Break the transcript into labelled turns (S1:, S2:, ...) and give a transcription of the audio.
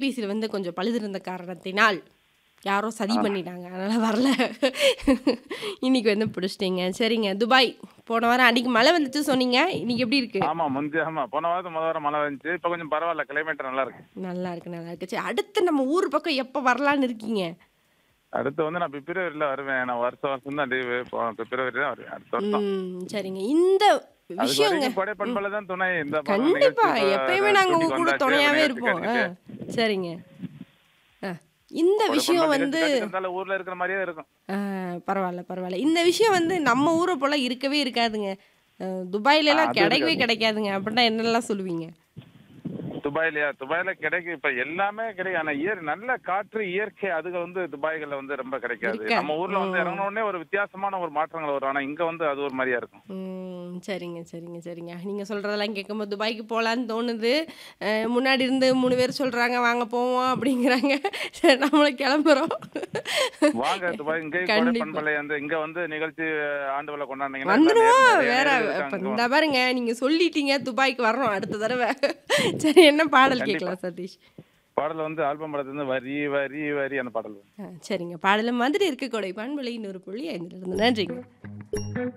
S1: தொலைபேசியில் வந்து கொஞ்சம் பழுது இருந்த காரணத்தினால் யாரோ சதி பண்ணிட்டாங்க அதனால் வரல இன்னைக்கு வந்து பிடிச்சிட்டிங்க சரிங்க துபாய் போன வாரம் அன்றைக்கி மழை வந்துச்சு சொன்னீங்க இன்னைக்கு எப்படி இருக்கு
S2: ஆமா முந்தி ஆமா போன வாரத்து முதல் வாரம் மழை வந்துச்சு இப்ப கொஞ்சம் பரவாயில்ல கிளைமேட் நல்லா இருக்கு
S1: நல்லா இருக்கு நல்லா இருக்கு சரி அடுத்து நம்ம ஊர் பக்கம் எப்போ வரலான்னு இருக்கீங்க
S2: அடுத்து வந்து நான் பிப்ரவரியில வருவேன் நான் வருஷம் வருஷம் தான் லீவு பிப்ரவரி தான் வருவேன் அடுத்த வருஷம்
S1: ம் சரிங்க இந்த
S2: அதுக்கு
S1: விஷயங்க
S2: வரைக்கும் கொடை பண்பலை தான் துணை இந்த பக்கம்
S1: கண்டிப்பா
S2: நிகழ்ச்சி இப்ப
S1: எப்பயுமே நாங்க உங்க
S2: கூட்டிட்டு
S1: கூட
S2: வந்தாச்சு,
S1: துணையாவே
S2: நிகழ்ச்சி
S1: இருப்போம் ஆ,
S2: கட்டிட்டு.
S1: சரிங்க ஆ, இந்த
S2: கொடை
S1: விஷயம்
S2: பண்பலை
S1: வந்து
S2: நிகழ்ச்சி கட்டிட்டு இருந்தாலும் ஊர்ல இருக்கிற மாதிரியே இருக்கும்
S1: ஆ, பரவாயில்ல பரவாயில்ல இந்த விஷயம் வந்து நம்ம ஊரை போல இருக்கவே இருக்காதுங்க அஹ், துபாயில எல்லாம்
S2: அது
S1: கிடைக்கவே கிடைக்காதுங்க அப்படின்னா என்னெல்லாம் சொல்லுவீங்க
S2: துபாயிலயா துபாயில கிடைக்கும் இப்ப எல்லாமே கிடைக்கும் ஆனா இயற் நல்ல காற்று இயற்கை அதுக வந்து துபாய்கள்ல வந்து ரொம்ப கிடைக்காது
S1: இருக்காது.
S2: நம்ம ஊர்ல வந்து இறங்கின உடனே ஒரு வித்தியாசமான ஒரு மாற்றங்கள் வரும் ஆனா இங்க வந்து அது ஒரு மாதிரியா இருக்கும்
S1: ம், சரிங்க சரிங்க சரிங்க நீங்கள் சொல்கிறதெல்லாம் கேட்கும்போது துபாய்க்கு போகலான்னு தோணுது அஹ், முன்னாடி இருந்து மூணு பேர் சொல்கிறாங்க வாங்க போவோம் அப்படிங்கிறாங்க சரி நம்மளும் கிளம்புறோம்
S2: வாங்க துபாய் இங்கே கோடை
S1: கண்டிப்பா.
S2: பண்பலை வந்து இங்க வந்து நிகழ்ச்சி ஆண்டு விழா கொண்டாடுனீங்கன்னா
S1: வந்துடுவோம்
S2: நிறைய
S1: வேற
S2: நேயர்கள்
S1: இப்ப
S2: இருக்காங்க.
S1: இந்த பாருங்க நீங்க சொல்லிட்டீங்க துபாய்க்கு வர்றோம் அடுத்த தடவை சரி என்ன பாடல்
S2: கண்டிப்பா.
S1: கேட்கலாம் சதீஷ்
S2: பாடல் வந்து ஆல்பம் படத்துல இருந்து வரி வரி வரி அந்த பாடல்
S1: ஆ, சரிங்க பாடல மாதிரி இருக்க கொடை பண்பலை இன்னொரு புள்ளி ஐந்துல இருந்து நன்றிங்க